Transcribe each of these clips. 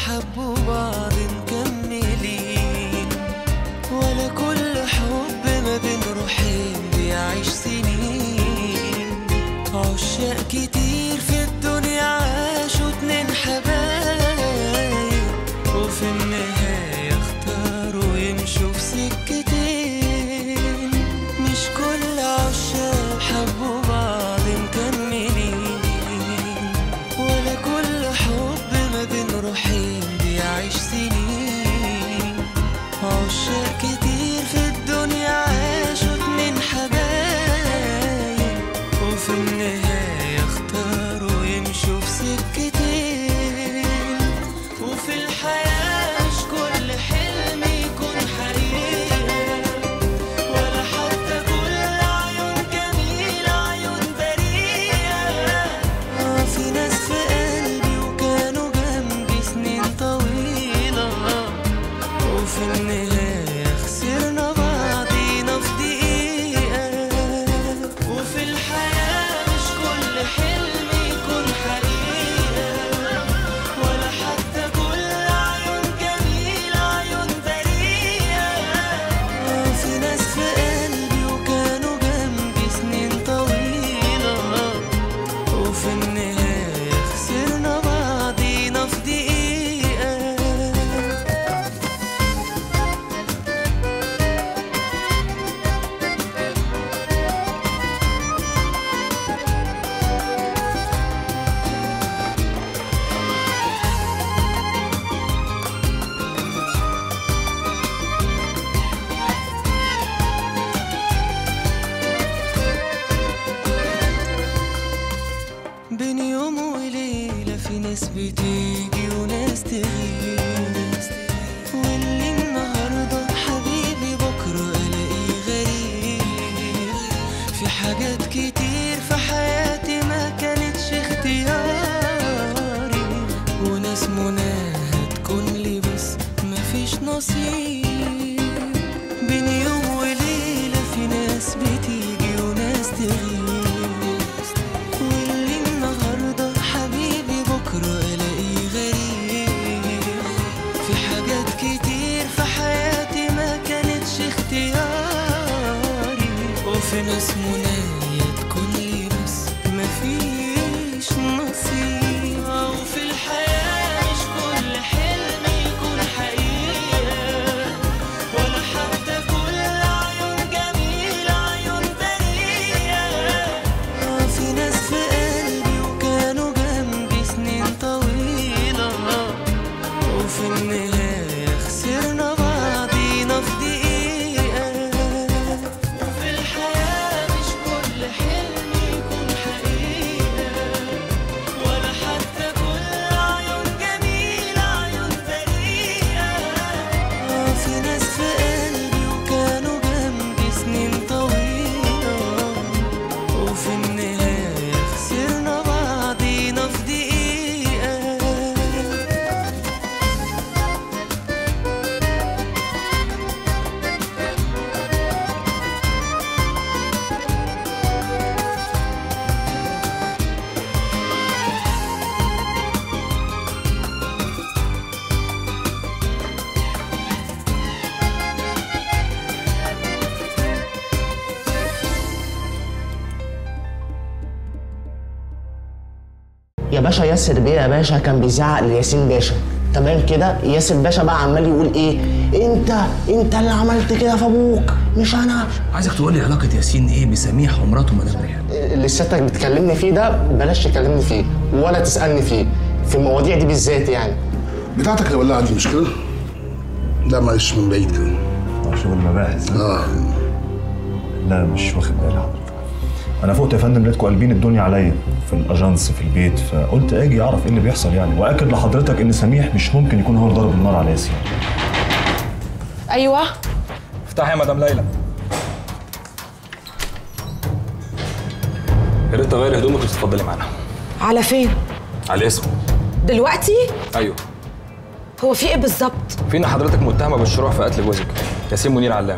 حبوا بعض مكملين ولا كل حب ما بين روحين بيعيش سنين عشاق كتير في الدنيا عاشوا اتنين حبايب وفي النهاية اختاروا يمشوا في سكتين مش كل عشاق حبوا بعض مكملين ولا كل حب ما بين روحين بيعيش سنين عشاق كتير في الدنيا عاشوا اتنين حبايب وفي النهاية اختاروا يمشوا في سكتين وفي الحياة مش كل حلم يكون حقيقة ولا حتى كل عيون جميلة عيون بريئة آه في ناس في قلبي وكانوا جنبي سنين طويلة وفي النهاية خسرنا بعضينا في دقيقة وفي الحياة مش كل حلم يكون حقيقة ولا حتى كل عيون جميلة عيون بريئة آه في ناس في قلبي وكانوا جنبي سنين طويلة وفي النهاية خسرنا بعضينا في دقيقة بين يوم وليلة في ناس بتيجي وناس تغيب واللي النهاردة حبيبي بكرة ألاقيه غريب في حاجات كتير في حياتي ما كانتش اختياري وناس مناها تكون لي بس مفيش نصيب بين يوم وليلة في ناس بتيجي وناس تغيب واللي النهاردة حبيبي بكرة ألاقيه غريب في حاجات كتير في حياتي ما كانتش اختياري وفي ناس منايا تكون لي بس مفيش نصيب وفي الحياة مش كل حلم يكون حقيقة ولا حتى كل عيون جميلة عيون بريئة آه في ناس في قلبي وكانوا جنبي سنين طويلة وفي النهاية خسرنا بعضينا في دقيقة وفي الحياة مش كل حلم يكون حقيقة ولا حتى كل عيون جميلة عيون بريئة آه في ناس في قلبي وكانوا جنبي سنين طويلة وفي النهاية خسرنا بعضينا في دقيقة يا باشا ياسر بيه يا باشا كان بيزعق لياسين باشا تمام كده ياسر باشا بقى عمال يقول ايه انت انت اللي عملت كده في ابوك مش انا عايزك تقول لي علاقه ياسين ايه بسميح ومراته مدام ريان اللي سيادتك بتكلمني فيه ده بلاش تكلمني فيه ولا تسالني فيه في المواضيع دي بالذات يعني بتاعتك اللي ولعت دي مش كده؟ لا معلش من بعيد كده شغل مباحث اه لا مش واخد بالي حضرتك انا فوقت يا فندم لقيتكم قلبين الدنيا عليا في الاجانس في البيت فقلت اجي اعرف ايه اللي بيحصل يعني واكد لحضرتك ان سميح مش ممكن يكون هو اللي ضرب النار على ياسين ايوه افتحي يا مدام ليلى يا ريت تغيري هدومك وتتفضلي معانا على فين على الاسم دلوقتي ايوه هو في ايه بالظبط فينا حضرتك متهمه بالشروع في قتل جوزك ياسين منير علام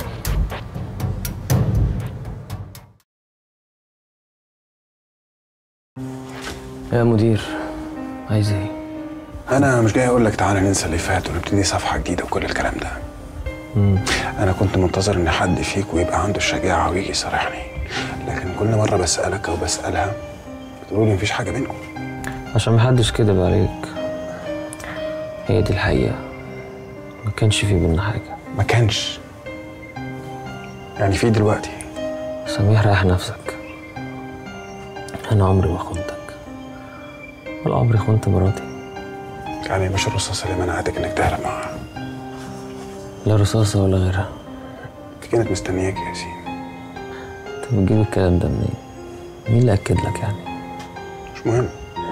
يا مدير عايز ايه انا مش جاي اقول لك تعالى ننسى اللي فات ونبتدي صفحه جديده وكل الكلام ده انا كنت منتظر ان حد فيك ويبقى عنده الشجاعه ويجي يصارحني لكن كل مره بسالك او بسالها بتقولي مفيش حاجه بينكم عشان محدش كدب عليك هي دي الحقيقة ما كانش في بينا حاجة ما كانش يعني في دلوقتي سميح ريح نفسك أنا عمري ما خنتك ولا عمري خنت مراتي يعني مش الرصاصه اللي منعتك انك تهرب معاها لا رصاصة ولا غيرها دي كانت مستنياك يا ياسين انت بتجيب الكلام ده منين؟ مين اللي أكد لك يعني؟ مش مهم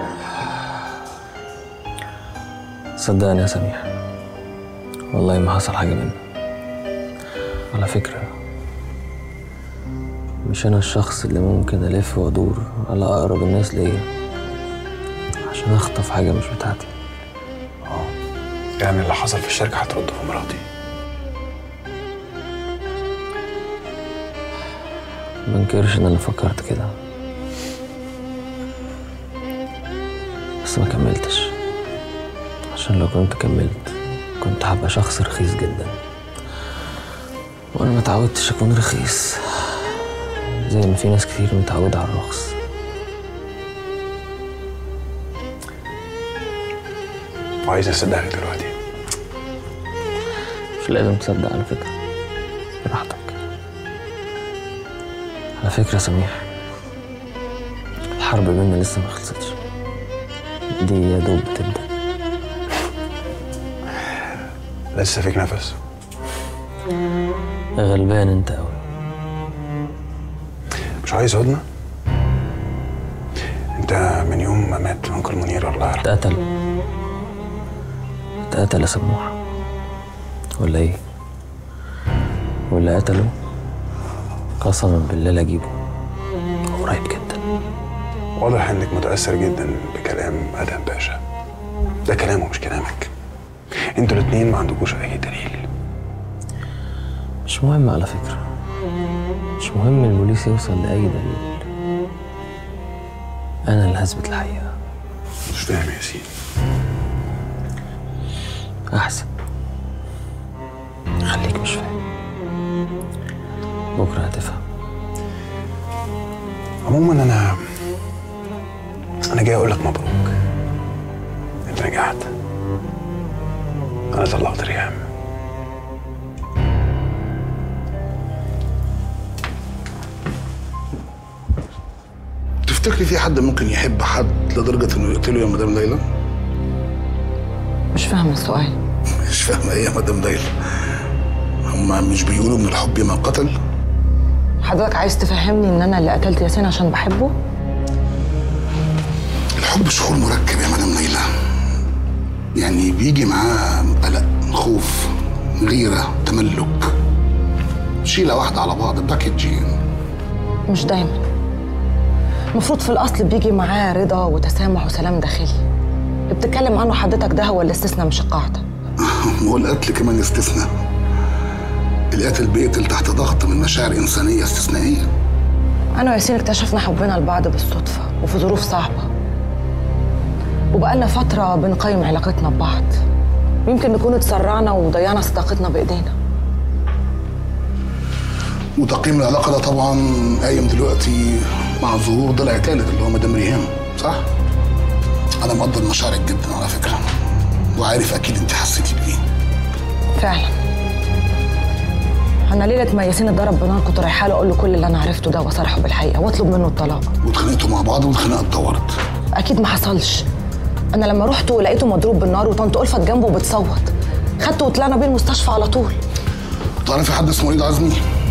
صدقني يا سميح والله ما حصل حاجة منه على فكرة مش أنا الشخص اللي ممكن ألف وأدور على أقرب الناس ليا عشان أخطف حاجة مش بتاعتي يعني اللي حصل في الشركه هترده في مراتي منكرش إن أنا فكرت كده بس ما كملتش عشان لو كنت كملت كنت هبقى شخص رخيص جدا وأنا ما تعودتش أكون رخيص زي ما في ناس كتير متعودة على الرخص وعايز اصدقك دلوقتي مش لازم تصدق على فكرة براحتك على فكرة يا سميح الحرب بينا لسه ما خلصتش دي يا دوب بتبدأ لسه فيك نفس غلبان انت قوي مش عايز هدنه انت من يوم ما مات انكل منير الله يرحمه اتقتل اتقتل يا سموح ولا ايه واللي قتله قسما بالله لا اجيبه قريب جدا واضح انك متاثر جدا بكلام ادهم باشا ده كلامه مش كلامك انتوا الاتنين ما عندكوش اي دليل مش مهم على فكرة مش مهم البوليس يوصل لأي دليل أنا اللي هثبت الحقيقة مش فاهم يا ياسين أحسن خليك مش فاهم بكرة هتفهم عموما انا انا جاي اقول لك مبروك انت نجحت انا طلعت ريهام تفتكري في حد ممكن يحب حد لدرجه انه يقتله يا مدام ليلى؟ مش فاهمة السؤال مش فاهمه ايه يا مدام ليلى؟ هما مش بيقولوا من الحب ما قتل؟ حضرتك عايز تفهمني ان انا اللي قتلت ياسين عشان بحبه الحب شعور مركب يا مدام ليلى يعني بيجي معاه قلق خوف غيرة تملك شيلة واحدة على بعض باكجين مش دايما المفروض في الاصل بيجي معاه رضا وتسامح وسلام داخلي اللي بتتكلم عنه حضرتك ده هو الاستثناء مش القاعده هو القتل كمان استثناء القاتل بيقتل تحت ضغط من مشاعر إنسانية استثنائية انا وياسين اكتشفنا حبنا لبعض بالصدفه وفي ظروف صعبه وبقالنا فتره بنقيم علاقتنا ببعض ويمكن نكون اتسرعنا وضيعنا صداقتنا بايدينا وتقييم العلاقة ده طبعا قايم دلوقتي مع ظهور ضلع تالت اللي هو مدام ريهام صح؟ أنا مقدر مشاعرك جدا على فكرة وعارف أكيد أنت حسيتي بإيه فعلا انا ليله ما ياسين اتضرب بنار كنت رايحه له اقول له كل اللي انا عرفته ده واصارحه بالحقيقه واطلب منه الطلاق واتخانقتوا مع بعض والخناقة اتطورت اكيد ما حصلش انا لما رحت ولقيته مضروب بالنار وطنط ألفت جنبه بتصوت خدته وطلعنا بيه المستشفى على طول تعرفي حد اسمه وليد عزمي؟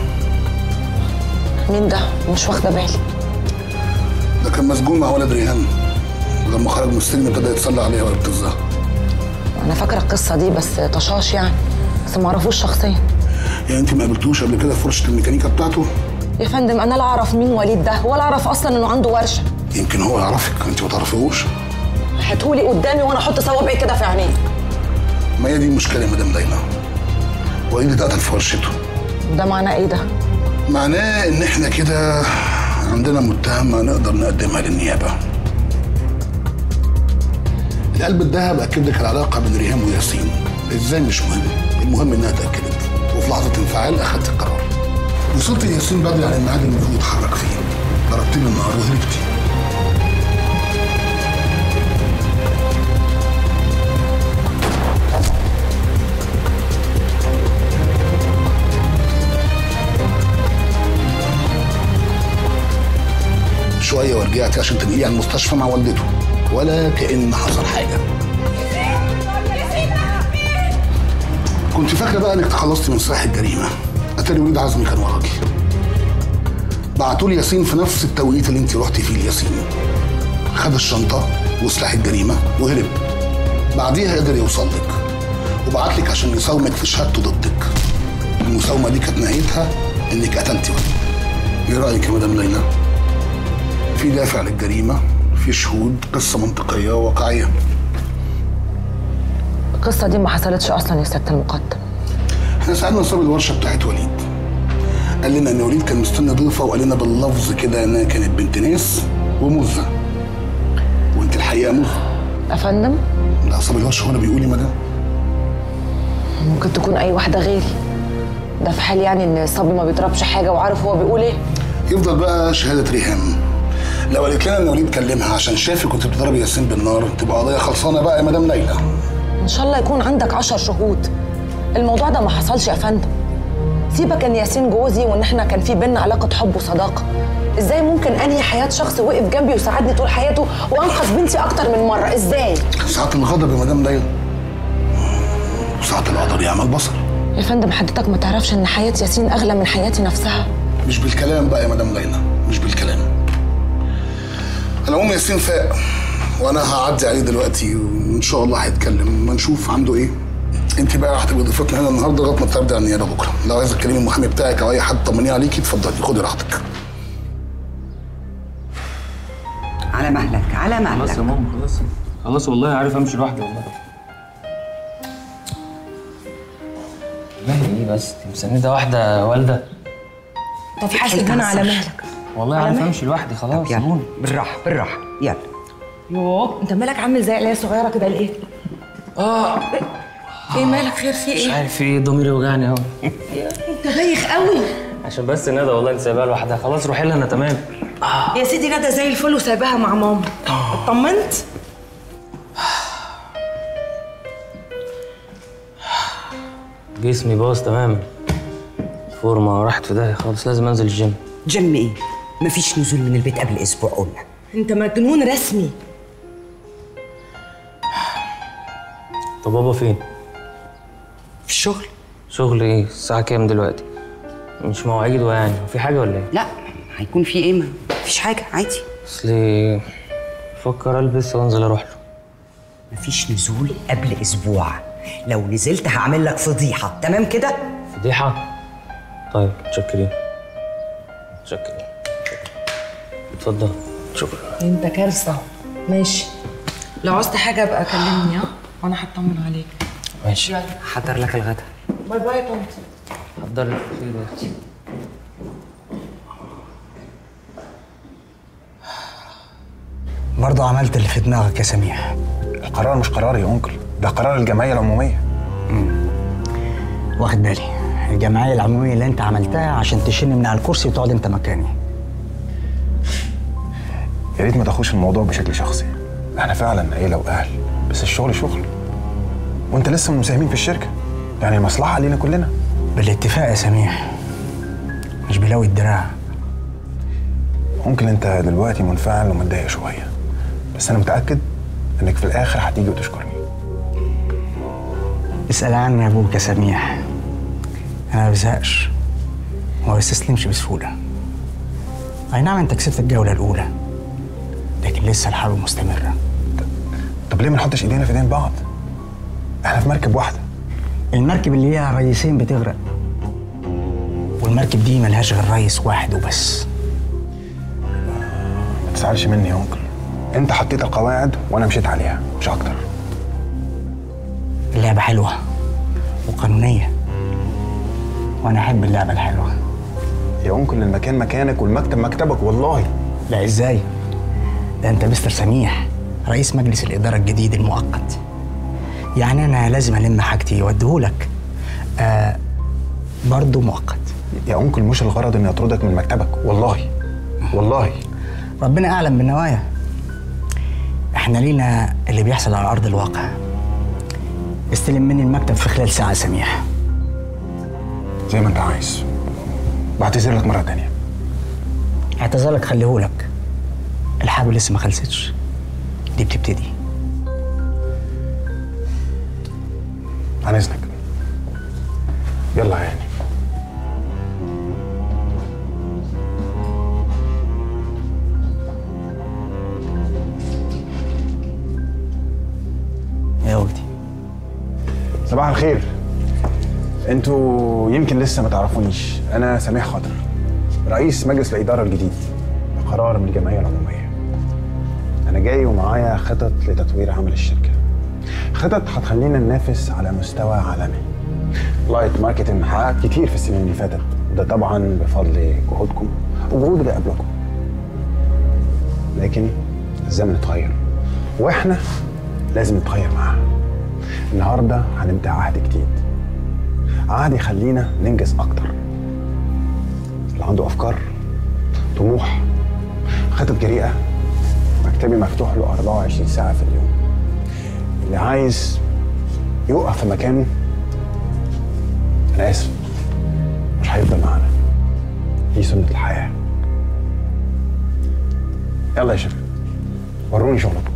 مين ده مش واخده بالي ده كان مسجون مع ولد ريهام ولما خرج من السجن ابتدى يتسلى عليها ويبتزها انا فاكره القصه دي بس طشاش يعني بس ما اعرفوش شخصيا يعني انت ما قابلتوش قبل كده في فرشه الميكانيكا بتاعته؟ يا فندم انا لا اعرف مين وليد ده ولا اعرف اصلا انه عنده ورشه يمكن هو يعرفك انت ما تعرفيهوش هاتهولي قدامي وانا احط صوابعي كده في عينيه ما هي دي المشكله يا مدام ليلى وليد اتقتل في ورشته ده معناه ايه ده معناه ان احنا كده عندنا متهمه نقدر نقدمها للنيابه القلب الذهب اكد لك العلاقه بين ريهام وياسين ازاي مش مهم المهم انها اتاكدت وفي لحظه انفعال اخدت القرار وصلت لياسين بدري عن الميعاد اللي المفروض اتحرك فيه ضربت له النهار وهربتي شويه ورجعتي عشان تنقليه على المستشفى مع والدته ولا كأن حصل حاجه كنت فاكره بقى انك تخلصتي من سلاح الجريمه اتاري وليد عزمي كان وراكي بعتوا لي ياسين في نفس التوقيت اللي انت رحتي فيه لياسين خد الشنطه وسلاح الجريمه وهرب بعديها قدر يوصل لك وبعت لك عشان يساومك في شهادته ضدك المساومه دي كانت نهايتها انك قتلتي وليد ايه رايك يا مدام ليلى في دافع للجريمه في شهود قصه منطقيه وواقعيه القصه دي ما حصلتش اصلا يا سياده المقدم احنا سالنا صاحب الورشه بتاعت وليد قال لنا ان وليد كان مستني ضيفه وقال لنا باللفظ كده انها كانت بنت ناس ومزه وانت الحقيقه مزه يا فندم لا صاحب الورشه هو اللي بيقول يا مدام ممكن تكون اي واحده غيري ده في حال يعني ان الصبي ما بيضربش حاجه وعارف هو بيقول ايه يفضل بقى شهاده ريهام لو قالت لنا ان وليد كلمها عشان شافك كنت بتضربي ياسين بالنار تبقى قضيه خلصانه بقى يا مدام ليلى ان شاء الله يكون عندك عشر شهود الموضوع ده ما حصلش يا فندم سيبك ان ياسين جوزي وان احنا كان في بينا علاقه حب وصداقه ازاي ممكن انهي حياه شخص وقف جنبي وساعدني طول حياته وانقذ بنتي اكتر من مره ازاي ساعات الغضب يا مدام ليلى وساعات القدر يعمل بصر يا فندم حضرتك ما تعرفش ان حياه ياسين اغلى من حياتي نفسها مش بالكلام بقى يا مدام ليلى مش بالكلام العموم ياسين فاق وانا هعدي عليه دلوقتي وان شاء الله هيتكلم ما نشوف عنده ايه انت بقى هتبقي ضيفتنا هنا النهارده لغايه ما ترجع النيابه بكره لو عايزه تكلمي المحامي بتاعك او اي حد طمنيه عليكي اتفضلي خدي راحتك على مهلك على خلاص مهلك يا ماما خلاص خلاص والله عارف امشي لوحدي والله مهلي ايه بس انت مسنده واحده والده طب حاسب هنا على مهلك والله عارف امشي لوحدي خلاص يلا سيبوني بالراحه بالراحه يلا يوه انت مالك عامل زي عيال صغيره كده ليه اه ايه مالك خير في مش ايه عارف ايه ضميري وجعني اهو انت بايخ قوي عشان بس ندى والله انت سايبها لوحدها خلاص روحي لها انا تمام يا سيدي ندى زي الفل وسايباها مع ماما اطمنت جسمي باظ تماما فورمه راحت في داهيه خالص لازم انزل الجيم جيم ايه مفيش نزول من البيت قبل اسبوع قلنا انت مجنون رسمي طب بابا فين في الشغل شغل ايه الساعه كام دلوقتي مش مواعيده يعني في حاجه ولا ايه لا هيكون في ايه ما مفيش حاجه عادي اصلي بفكر البس وانزل اروح له مفيش نزول قبل اسبوع لو نزلت هعمل لك فضيحه تمام كده فضيحه طيب متشكرين متشكرين اتفضل شكرا انت كارثه ماشي لو عوزت حاجه ابقى كلمني ها وانا هطمن عليك ماشي حضر لك الغدا باي باي يا طنط حضر لي خير يا اختي برضه عملت اللي في دماغك يا سميح القرار مش قراري يا انكل ده قرار الجمعيه العموميه واخد بالي الجمعية العمومية اللي انت عملتها عشان تشيلني من على الكرسي وتقعد انت مكاني يا ريت ما تاخدش الموضوع بشكل شخصي احنا فعلا عيله واهل بس الشغل شغل وانت لسه من المساهمين في الشركه يعني المصلحه علينا كلنا بالاتفاق يا سميح مش بلاوي الدراع ممكن انت دلوقتي منفعل ومتضايق شويه بس انا متاكد انك في الاخر هتيجي وتشكرني اسأل عني يا ابوك يا سميح انا ما بزهقش وما بستسلمش بسهولة اي نعم انت كسبت الجولة الأولى لكن لسه الحرب مستمرة طب ليه ما نحطش ايدينا في ايدين بعض احنا في مركب واحده المركب اللي ليها رئيسين بتغرق والمركب دي ملهاش غير رئيس واحد وبس ما تزعلش مني يا انكل انت حطيت القواعد وانا مشيت عليها مش اكتر اللعبة حلوة وقانونية وأنا أحب اللعبة الحلوة يا انكل المكان مكانك والمكتب مكتبك والله لا إزاي؟ ده أنت مستر سميح رئيس مجلس الإدارة الجديد المؤقت يعني أنا لازم ألم حاجتي وأديهولك آه برضه مؤقت يا انكل مش الغرض اني اطردك من مكتبك والله والله ربنا أعلم بالنوايا إحنا لينا اللي بيحصل على أرض الواقع استلم مني المكتب في خلال ساعة سميح زي ما انت عايز بعتذر لك مره تانية اعتذارك خليهولك الحاجة لسه ما خلصتش دي بتبتدي عن اذنك يلا يا هاني يا ولدي صباح الخير انتوا يمكن لسه ما تعرفونيش انا سميح خضر رئيس مجلس الاداره الجديد بقرار من الجمعيه العموميه انا جاي ومعايا خطط لتطوير عمل الشركه خطط هتخلينا ننافس على مستوى عالمي لايت ماركتنج حققت كتير في السنين اللي فاتت ده طبعا بفضل جهودكم وجهود اللي قبلكم لكن الزمن اتغير واحنا لازم نتغير معاه النهارده هنبدا عهد جديد عهد يخلينا ننجز اكتر اللي عنده افكار طموح خطط جريئه مكتبي مفتوح له 24 ساعه في اليوم اللي عايز يقف في مكانه انا اسف مش هيفضل معانا دي سنه الحياه يلا يا شباب وروني شغلكم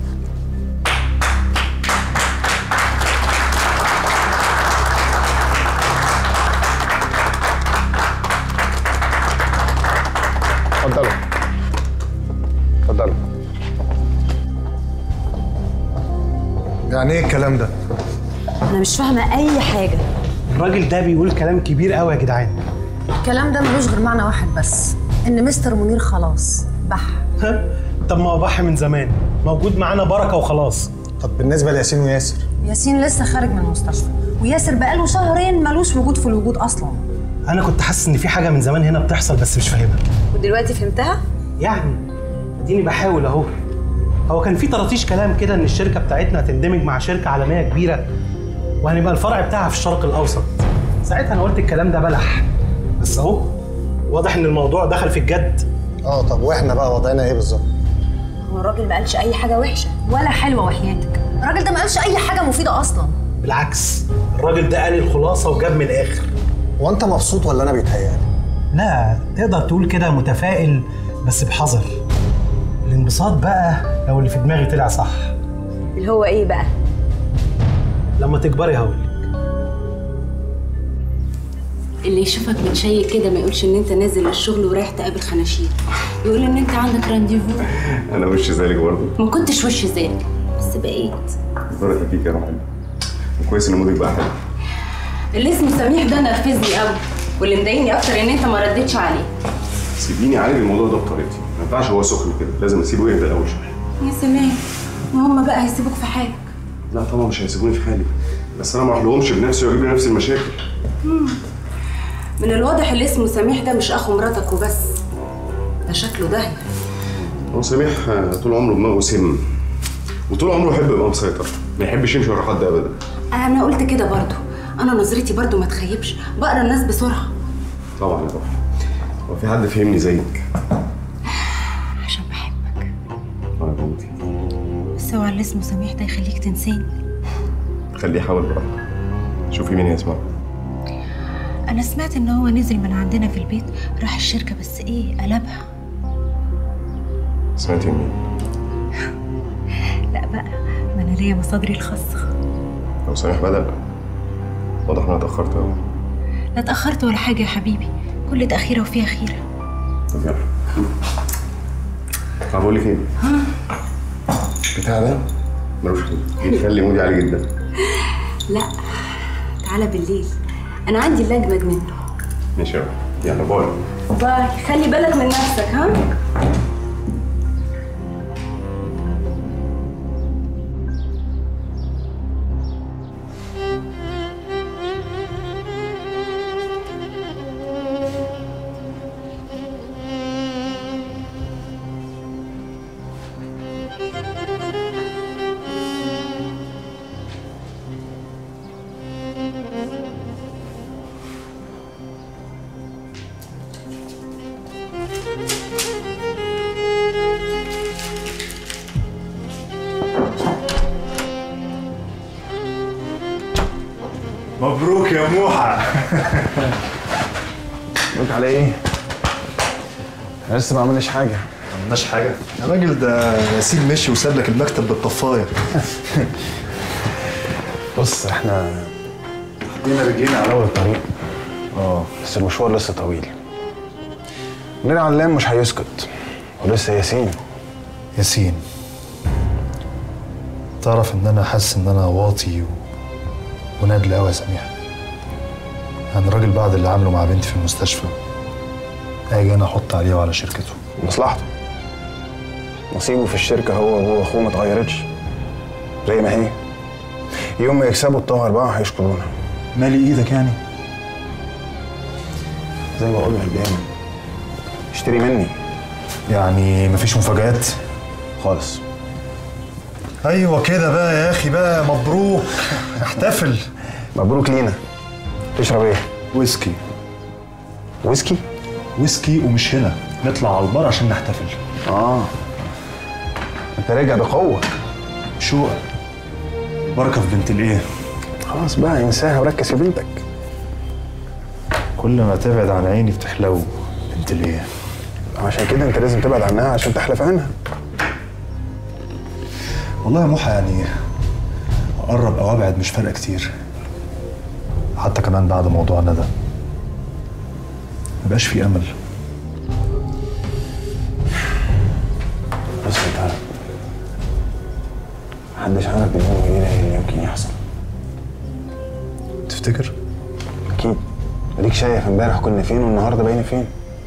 اتفضلوا اتفضلوا يعني ايه الكلام ده؟ انا مش فاهمه اي حاجه الراجل ده بيقول كلام كبير قوي يا جدعان الكلام ده ملوش غير معنى واحد بس ان مستر منير خلاص بح طب ما هو بح من زمان موجود معانا بركه وخلاص طب بالنسبه لياسين وياسر ياسين لسه خارج من المستشفى وياسر بقاله شهرين ملوش وجود في الوجود اصلا انا كنت حاسس ان في حاجه من زمان هنا بتحصل بس مش فاهمها ودلوقتي فهمتها يعني اديني بحاول اهو هو كان في طراطيش كلام كده ان الشركه بتاعتنا هتندمج مع شركه عالميه كبيره وهنبقى الفرع بتاعها في الشرق الاوسط ساعتها انا قلت الكلام ده بلح بس اهو واضح ان الموضوع دخل في الجد اه طب واحنا بقى وضعنا ايه بالظبط؟ هو الراجل ما قالش اي حاجه وحشه ولا حلوه وحياتك الراجل ده ما قالش اي حاجه مفيده اصلا بالعكس الراجل ده قال الخلاصه وجاب من الاخر هو انت مبسوط ولا انا بيتهيألي؟ لا تقدر تقول كده متفائل بس بحذر الانبساط بقى لو اللي في دماغي طلع صح اللي هو ايه بقى لما تكبري هقول اللي يشوفك متشيك كده ما يقولش ان انت نازل الشغل ورايح تقابل خناشير يقول ان انت عندك رانديفو انا وش ذلك برضه ما كنتش وش ذلك بس بقيت بركه فيك يا روحي كويس ان مودك بقى حلو اللي اسمه سميح ده نرفزني قوي واللي مضايقني اكتر ان انت ما ردتش عليه سيبيني اعالج الموضوع ده بطريقتي ما ينفعش هو سخن كده لازم اسيبه يهدى الاول شويه يا سماح ما هم بقى هيسيبوك في حالك لا طبعا مش هيسيبوني في حالي بس انا ما اروحلهمش بنفسي واجيب لي نفس المشاكل مم. من الواضح اللي اسمه سميح ده مش اخو مراتك وبس ده شكله داهيه هو سميح آه، طول عمره دماغه سم وطول عمره يحب يبقى مسيطر ما يحبش يمشي ورا حد ابدا انا قلت كده برضو انا نظرتي برضو ما تخيبش بقرا الناس بسرعه طبعا يا روحي هو في حد فهمني زيك عشان بحبك انا بنتي بس اوعى اللي اسمه سميح ده يخليك تنساني خليه يحاول براحته شوفي مين يسمع انا سمعت ان هو نزل من عندنا في البيت راح الشركه بس ايه قلبها سمعتي مين لا بقى ما انا ليا مصادري الخاصه لو سميح بدأ واضح ان انا اتاخرت قوي لا اتاخرت ولا حاجه يا حبيبي كل تاخيره وفيها خيره طب يلا طب بقول لك ايه بتاع ده ملوش حل بيخلي مودي عالي جدا لا تعالى بالليل انا عندي اللي اجمد منه ماشي يلا يلا باي باي خلي بالك من نفسك ها موحة قلت على ايه؟ أنا لسه ما عملناش حاجه ما عملناش حاجه الراجل ده ياسين مشي وساب لك المكتب بالطفايه بص احنا حطينا رجلينا على اول الطريق اه بس المشوار لسه طويل منير علام مش هيسكت ولسه ياسين ياسين تعرف ان انا حاسس ان انا واطي و... ونادل قوي يا سميح يعني الراجل بعد اللي عمله مع بنتي في المستشفى اجي انا احط عليه وعلى شركته مصلحته نصيبه في الشركه هو وهو اخوه ما اتغيرتش زي ما هي يوم ما يكسبوا الطاهر بقى هيشكرونا مالي ايدك يعني زي ما بقول لك دايما اشتري مني يعني مفيش مفاجآت خالص ايوه كده بقى يا اخي بقى مبروك احتفل مبروك لينا تشرب ايه؟ ويسكي ويسكي؟ ويسكي ومش هنا نطلع على البار عشان نحتفل اه انت راجع بقوه شو بركه في بنت الايه خلاص بقى انساها وركز في بنتك كل ما تبعد عن عيني بتحلو بنت الايه عشان كده انت لازم تبعد عنها عشان تحلف عنها والله يا موحى يعني اقرب او ابعد مش فارقه كتير حتى كمان بعد موضوع ندى مبقاش في امل بص انت محدش عارف بيوم جديد ايه اللي يمكن يحصل تفتكر؟ اكيد اديك شايف امبارح كنا فين والنهارده باين فين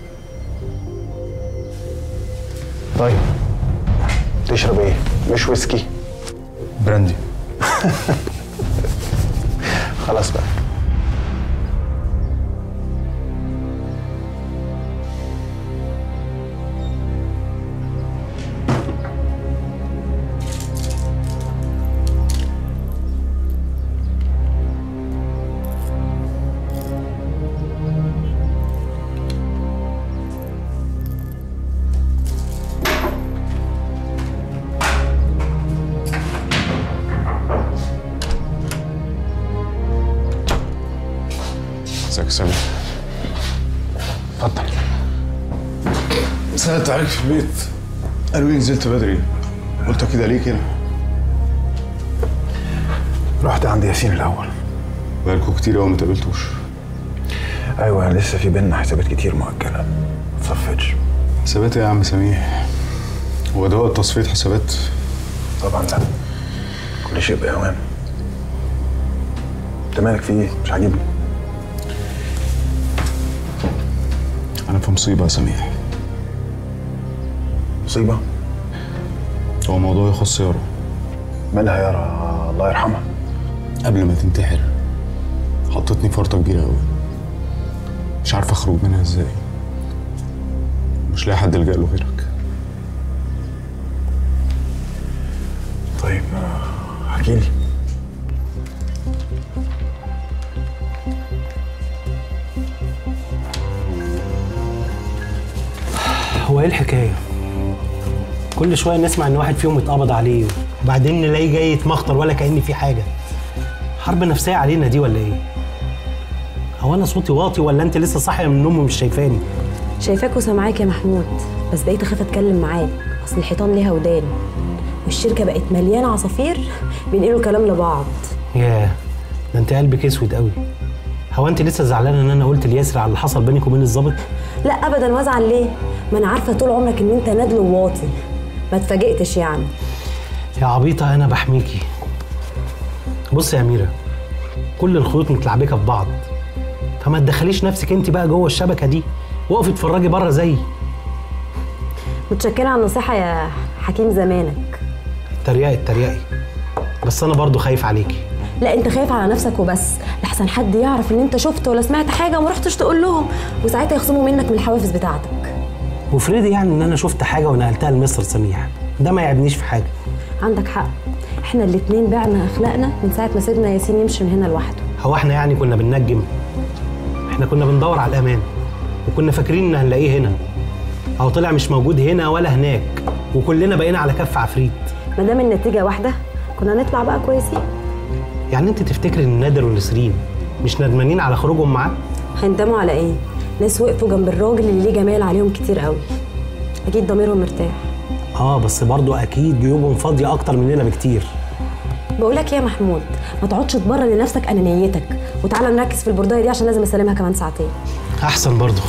طيب تشرب ايه؟ مش ويسكي براندي خلاص بقى ازيك يا سامي اتفضل سألت عليك في البيت قالوا لي نزلت بدري قلت كده ليه كده رحت عند ياسين الاول بقالكوا كتير قوي ما تقابلتوش ايوه لسه في بينا حسابات كتير مؤجله ما تصفتش حسابات ايه يا عم سميح هو ده وقت تصفيه حسابات طبعا لا كل شيء باوان انت مالك في ايه مش عاجبني انا في مصيبه يا سميح مصيبه هو موضوع يخص يارا مالها يارا الله يرحمها قبل ما تنتحر حطتني في ورطه كبيره قوي مش عارف اخرج منها ازاي مش لاقي حد الجا له غيرك طيب احكي لي هو ايه الحكايه كل شويه نسمع ان واحد فيهم اتقبض عليه وبعدين نلاقيه جاي يتمخطر ولا كأن في حاجه حرب نفسيه علينا دي ولا ايه هو انا صوتي واطي ولا انت لسه صاحيه من النوم ومش شايفاني شايفاك وسامعاك يا محمود بس بقيت اخاف اتكلم معاك اصل الحيطان ليها ودان والشركه بقت مليانه عصافير بينقلوا كلام لبعض ياه ده انت قلبك اسود قوي هو انت لسه زعلانه ان انا قلت لياسر على اللي حصل بينك وبين الظابط لا ابدا وازعل ليه ما انا عارفه طول عمرك ان انت نادل وواطي ما اتفاجئتش يعني يا عبيطه انا بحميكي بص يا اميره كل الخيوط متلعبكه في بعض فما تدخليش نفسك انت بقى جوه الشبكه دي وقفي اتفرجي بره زيي متشكره على النصيحه يا حكيم زمانك تريقي تريقي بس انا برضو خايف عليكي لا انت خايف على نفسك وبس لحسن حد يعرف ان انت شفت ولا سمعت حاجه وما رحتش تقول لهم وساعتها يخصموا منك من الحوافز بتاعتك وفريدي يعني ان انا شفت حاجه ونقلتها لمصر سميح ده ما يعبنيش في حاجه عندك حق احنا الاتنين بعنا اخلاقنا من ساعه ما سيبنا ياسين يمشي من هنا لوحده هو احنا يعني كنا بننجم احنا كنا بندور على الامان وكنا فاكرين ان هنلاقيه هنا او طلع مش موجود هنا ولا هناك وكلنا بقينا على كف عفريت ما دام النتيجه واحده كنا نطلع بقى كويسين يعني انت تفتكري ان نادر ونسرين مش ندمانين على خروجهم معاه هيندموا على ايه ناس وقفوا جنب الراجل اللي ليه جمال عليهم كتير قوي اكيد ضميرهم مرتاح اه بس برضه اكيد جيوبهم فاضيه اكتر مننا بكتير بقول لك إيه يا محمود ما تقعدش تبرر لنفسك انانيتك وتعالى نركز في البردايه دي عشان لازم اسلمها كمان ساعتين احسن برضه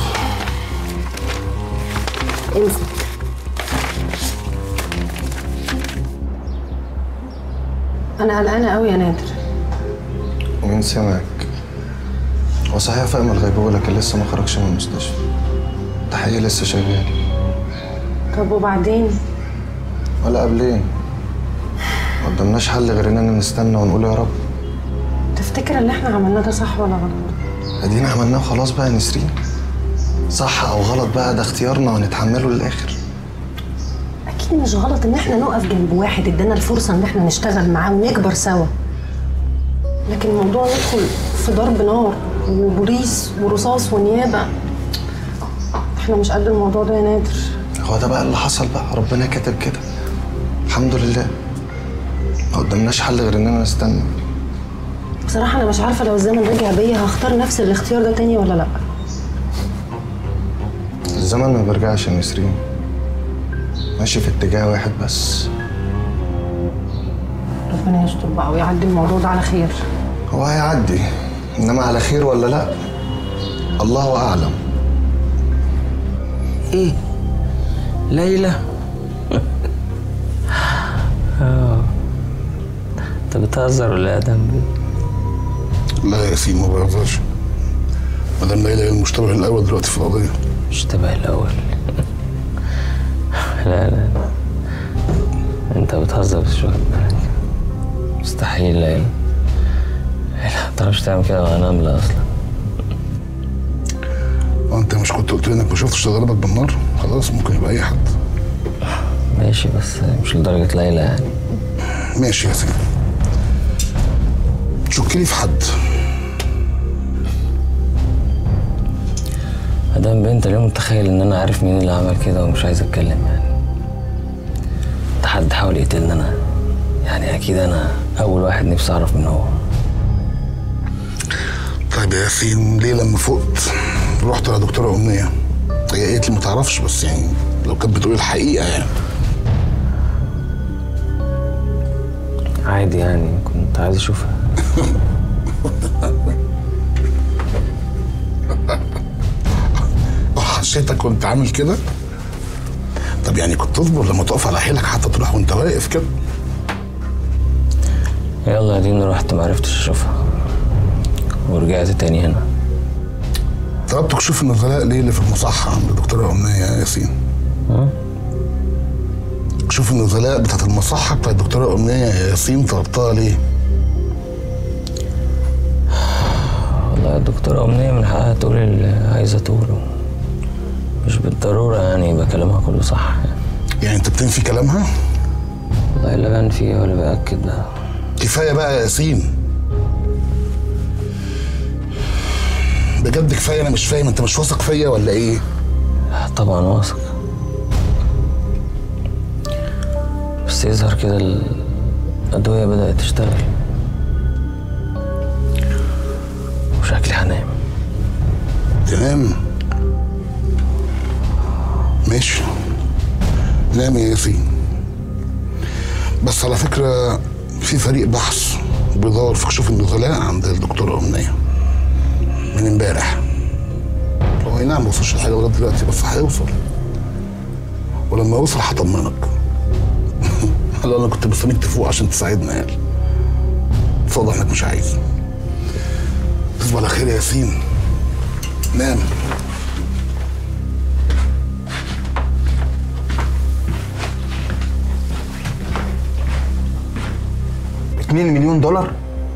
امسك انا قلقانه قوي يا نادر ومين سمعك؟ هو صحيح فاهم الغيبوبة لكن لسه ما خرجش من المستشفى التحقيق لسه شغال طب وبعدين ولا قبلين ما قدامناش حل غير اننا نستنى ونقول يا رب تفتكر اللي احنا عملناه ده صح ولا غلط ادينا عملناه خلاص بقى يا نسرين صح او غلط بقى ده اختيارنا ونتحمله للاخر اكيد مش غلط ان احنا نقف جنب واحد ادانا الفرصه ان احنا نشتغل معاه ونكبر سوا لكن الموضوع ندخل في ضرب نار وبوليس ورصاص ونيابه احنا مش قد الموضوع ده يا نادر هو ده بقى اللي حصل بقى ربنا كاتب كده الحمد لله ما قدامناش حل غير اننا نستنى بصراحه انا مش عارفه لو الزمن رجع بيا هختار نفس الاختيار ده تاني ولا لا الزمن ما بيرجعش يا نسرين ماشي في اتجاه واحد بس ربنا يستر بقى ويعدي الموضوع ده على خير هو هيعدي انما على خير ولا لا الله اعلم ايه ليلى اه انت بتهزر ولا إيه يا دمبي لا يا ياسين ما بهزرش مدام ليلى هي المشتبه الاول دلوقتي في القضيه مشتبه الاول لا لا لا انت بتهزر بس شو بالك مستحيل ليلى ليلى ما تعرفش تعمل كده وانا نملة اصلا وانت مش كنت قلت لي انك ما شفتش ضربك بالنار خلاص ممكن يبقى اي حد ماشي بس مش لدرجة ليلى يعني ماشي يا سيدي تشك لي في حد مدام بنت ليه متخيل ان انا عارف مين اللي عمل كده ومش عايز اتكلم يعني ده حد حاول يقتلني انا يعني اكيد انا اول واحد نفسي اعرف مين هو طيب يا ياسين ليه لما فقت رحت لدكتوره امنيه هي قالت لي ما تعرفش بس يعني لو كانت بتقول الحقيقه يعني عادي يعني كنت عايز اشوفها حسيتك كنت عامل كده طب يعني كنت تصبر لما تقف على حيلك حتى تروح وانت واقف كده يلا يا دينا رحت معرفتش اشوفها ورجعت تاني هنا طلبت كشوف النزلاء ليه اللي في المصحة عند الدكتورة أمنية يا ياسين ها؟ كشوف النزلاء بتاعت المصحة بتاعت الدكتورة أمنية يا ياسين طلبتها ليه؟ والله الدكتورة أمنية من حقها تقول اللي عايزة تقوله مش بالضرورة يعني يبقى كلامها كله صح يعني يعني أنت بتنفي كلامها؟ والله لا بنفي ولا بأكد ده كفاية بقى يا ياسين بجد كفاية أنا مش فاهم أنت مش واثق فيا ولا إيه؟ طبعا واثق بس يظهر كده الأدوية بدأت تشتغل وشكلي هنام تنام ماشي نام يا ياسين بس على فكرة في فريق بحث بيدور في كشوف النزلاء عند الدكتورة أمنية من امبارح هو اي نعم ما وصلش لحاجة لغاية دلوقتي بس هيوصل ولما يوصل هطمنك هلا انا كنت مستنيك تفوق عشان تساعدنا يعني بس واضح انك مش عايز تصبح على خير يا ياسين نام 2 مليون دولار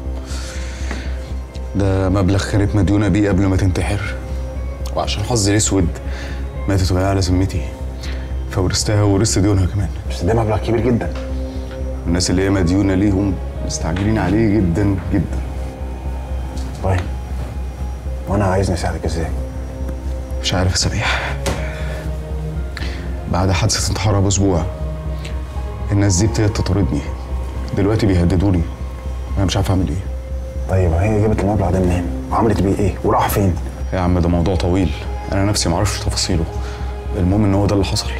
ده مبلغ كانت مديونة بيه قبل ما تنتحر وعشان حظي الاسود ماتت وهي على ذمتي فورثتها وورثت ديونها كمان بس ده مبلغ كبير جدا الناس اللي هي مديونة ليهم مستعجلين عليه جدا جدا طيب وانا عايزني اساعدك ازاي؟ مش عارف يا سميح بعد حادثة انتحارها بأسبوع الناس دي ابتدت تطاردني دلوقتي بيهددوني أنا مش عارف أعمل إيه طيب هي جابت المبلغ ده منين؟ وعملت بيه ايه؟ وراح فين؟ يا عم ده موضوع طويل انا نفسي معرفش تفاصيله المهم ان هو ده اللي حصل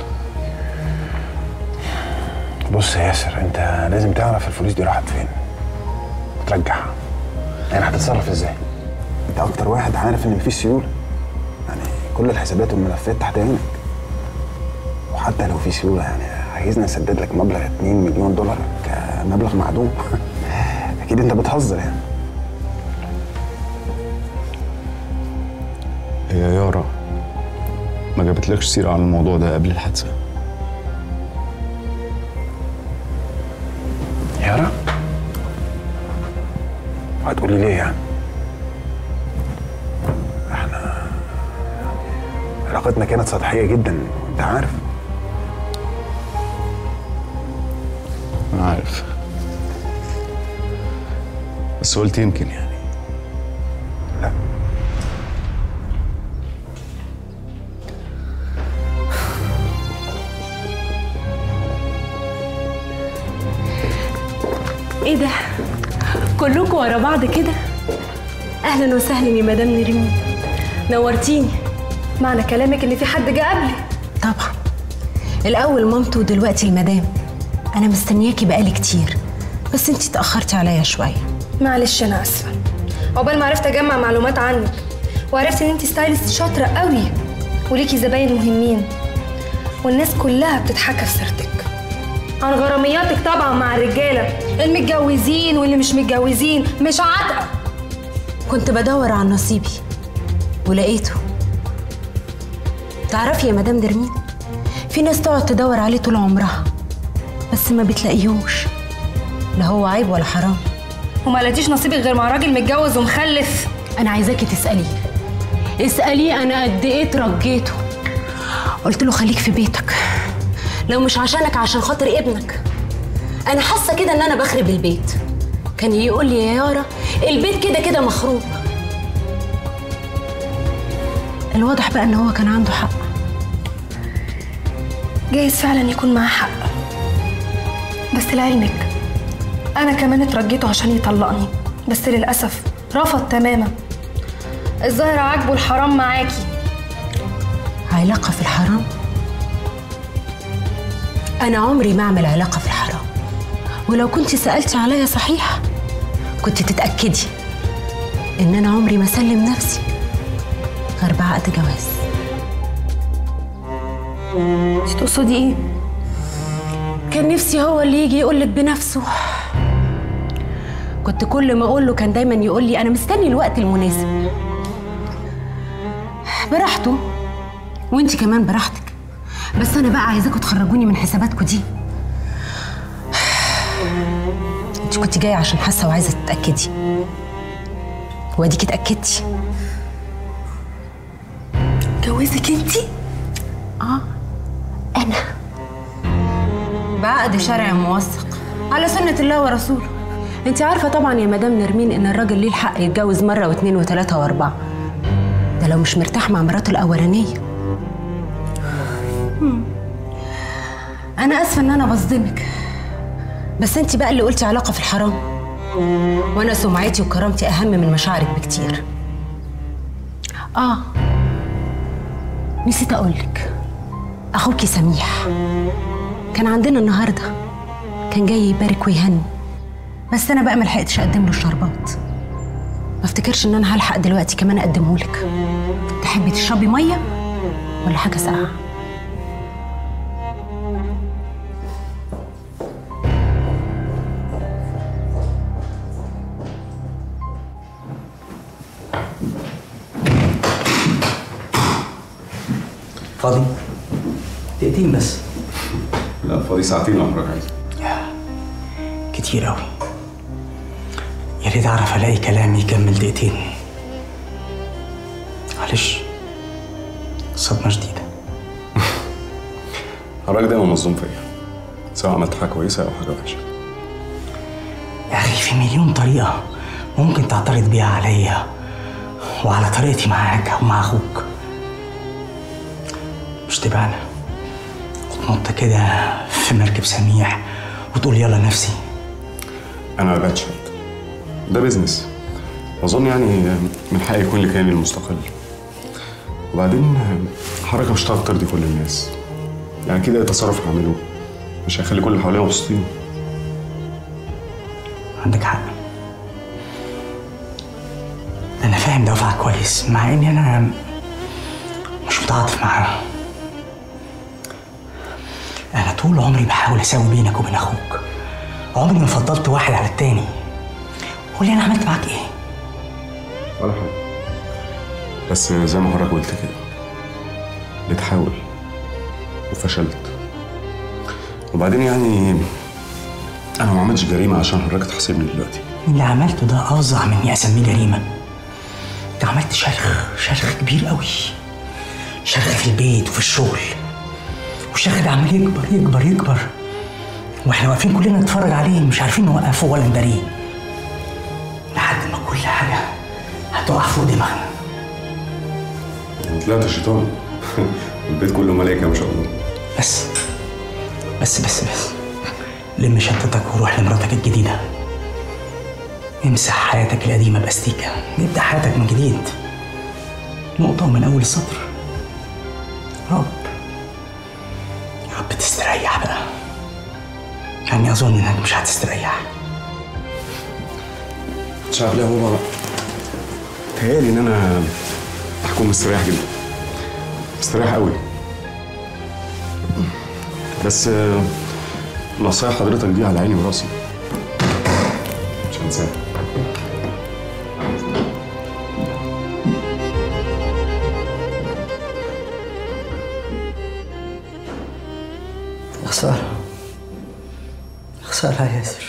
بص يا ياسر انت لازم تعرف الفلوس دي راحت فين وترجعها يعني هتتصرف ازاي انت اكتر واحد عارف ان مفيش سيوله يعني كل الحسابات والملفات تحت عينك وحتى لو في سيوله يعني عايزنا نسدد لك مبلغ 2 مليون دولار كمبلغ معدوم اكيد انت بتهزر يعني هي يارا ما جابتلكش سيرة عن الموضوع ده قبل الحادثة يارا هتقولي ليه يعني احنا علاقتنا كانت سطحيه جدا وانت عارف أنا عارف بس قلت يمكن يعني لا ايه ده كلكم ورا بعض كده اهلا وسهلا يا مدام نرمين نورتيني معنى كلامك ان في حد جه قبلي طبعا الاول مامته ودلوقتي المدام انا مستنياكي بقالي كتير بس انتي اتاخرتي عليا شويه معلش انا اسفه عقبال ما عرفت اجمع معلومات عنك وعرفت ان انت ستايلست شاطره قوي وليكي زباين مهمين والناس كلها بتتحكى في سيرتك عن غرامياتك طبعا مع الرجاله المتجوزين واللي مش متجوزين مش عاتقه كنت بدور عن نصيبي ولقيته تعرفي يا مدام درمين في ناس تقعد تدور عليه طول عمرها بس ما بتلاقيهوش لا هو عيب ولا حرام وما لقيتيش نصيبك غير مع راجل متجوز ومخلف انا عايزاكي تساليه اساليه انا قد ايه ترجيته قلت له خليك في بيتك لو مش عشانك عشان خاطر ابنك انا حاسه كده ان انا بخرب البيت كان يقول لي يا يارا البيت كده كده مخروب الواضح بقى ان هو كان عنده حق جايز فعلا يكون معاه حق بس لعلمك انا كمان اترجيته عشان يطلقني بس للاسف رفض تماما الظاهر عاجبه الحرام معاكي علاقه في الحرام انا عمري ما اعمل علاقه في الحرام ولو كنت سالتي عليا صحيح كنت تتاكدي ان انا عمري ما اسلم نفسي غير بعقد جواز انت تقصدي ايه كان نفسي هو اللي يجي يقولك بنفسه كنت كل ما اقول له كان دايما يقول لي انا مستني الوقت المناسب براحته وانت كمان براحتك بس انا بقى عايزاكم تخرجوني من حساباتكم دي انت كنت جايه عشان حاسه وعايزه تتاكدي واديكي اتاكدتي جوزك انتي اه انا بعقد شرعي موثق على سنة الله ورسوله انت عارفة طبعا يا مدام نرمين ان الراجل ليه الحق يتجوز مرة واثنين وثلاثة واربعة ده لو مش مرتاح مع مراته الأولانية هم. أنا آسفة إن أنا بصدمك بس انت بقى اللي قلتي علاقة في الحرام وأنا سمعتي وكرامتي أهم من مشاعرك بكتير آه نسيت أقولك أخوكي سميح كان عندنا النهارده كان جاي يبارك ويهني بس انا بقى ما لحقتش اقدم له الشربات ما افتكرش ان انا هلحق دلوقتي كمان اقدمه لك تحبي تشربي ميه ولا حاجه ساقعه فاضي دقيقتين بس لا فاضي ساعتين لو حضرتك عايز كتير قوي يا ريت اعرف الاقي كلام يكمل دقيقتين معلش صدمه شديده حضرتك دايما مظلوم فيا سواء عملت حاجه كويسه او حاجه وحشه يا اخي في مليون طريقه ممكن تعترض بيها عليا وعلى طريقتي معاك او مع اخوك مش تبعنا وتنط كده في مركب سميح وتقول يلا نفسي انا ما بعتش ده بيزنس اظن يعني من حقي يكون لي كياني المستقل وبعدين حركه مش هتعرف ترضي كل الناس يعني كده اي تصرف هعمله مش هيخلي كل اللي حواليا مبسوطين عندك حق انا فاهم دوافعك كويس مع اني انا مش متعاطف معاها انا طول عمري بحاول اساوي بينك وبين اخوك عمري ما فضلت واحد على التاني قول لي انا عملت معاك ايه ولا حاجه بس زي ما حضرتك قلت كده بتحاول وفشلت وبعدين يعني انا ما عملتش جريمه عشان حضرتك تحاسبني دلوقتي اللي عملته ده افظع من اني اسميه جريمه انت عملت شرخ شرخ كبير قوي شرخ في البيت وفي الشغل والشرخ ده عمال يكبر يكبر يكبر واحنا واقفين كلنا نتفرج عليه مش عارفين نوقفه ولا نداريه لحد ما كل حاجه هتقع فوق دماغنا طلعت شيطان البيت كله ملايكه ما شاء الله بس بس بس بس لم شنطتك وروح لمراتك الجديدة امسح حياتك القديمة بأستيكة ابدأ حياتك من جديد نقطة من أول السطر رب يا رب تستريح بقى يعني أظن إنك مش هتستريح مش عارف ليه يا بابا تهيألي إن أنا هكون مستريح جدا مستريح قوي بس آه، نصايح حضرتك دي على عيني وراسي مش هنساها يا خسارة خسارة يا ياسر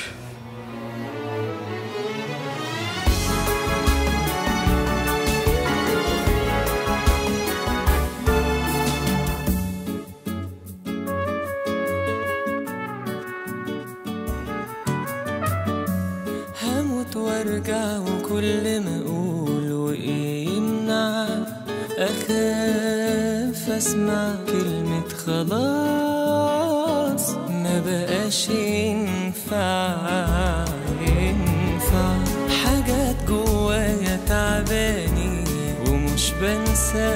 هموت وارجع وكل ما اقول وايه يمنع اخاف اسمع كلمة خلاص ما بقاش ينفع ينفع حاجات جوايا تعباني ومش بنسى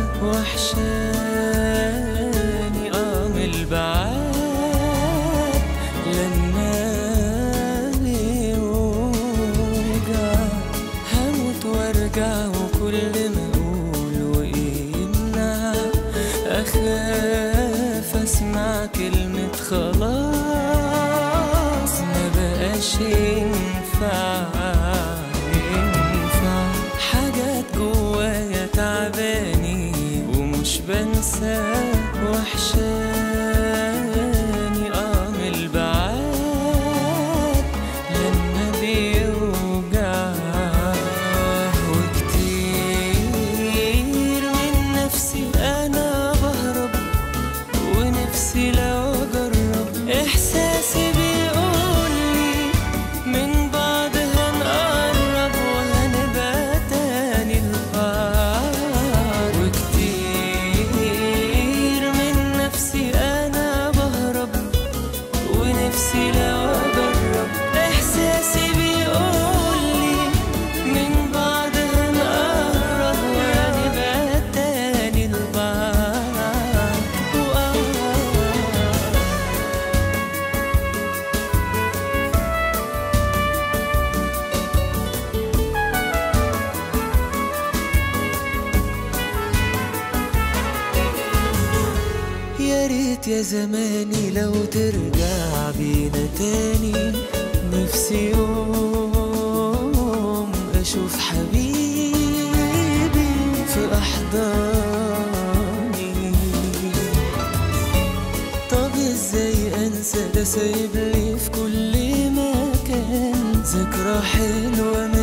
وحشاني اه من البعاد لما بيوجع هموت وارجع وكل ما اقول وايه يمنع اخاف اسمع كلمة خلاص ما بقاش ينفع ينفع حاجات جوايا تعباني ومش بنسى وحشاني اه من البعاد لما بيوجع وكتير من نفسي انا بهرب ونفسي لو اجرب احساسي بيقولي من بعد هنقرب وهنبقى تاني لبعض وكتير من نفسي انا بهرب ونفسي لو اجرب احساسي بيقولي من بعد هنقرب وهنبقى تاني لبعض وآه يا ريت يا زماني لو ترجع بينا تاني نفسي يوم اشوف حبيبي في احضاني طب ازاي انسى ده سايب لي في كل مكان ذكرى حلوه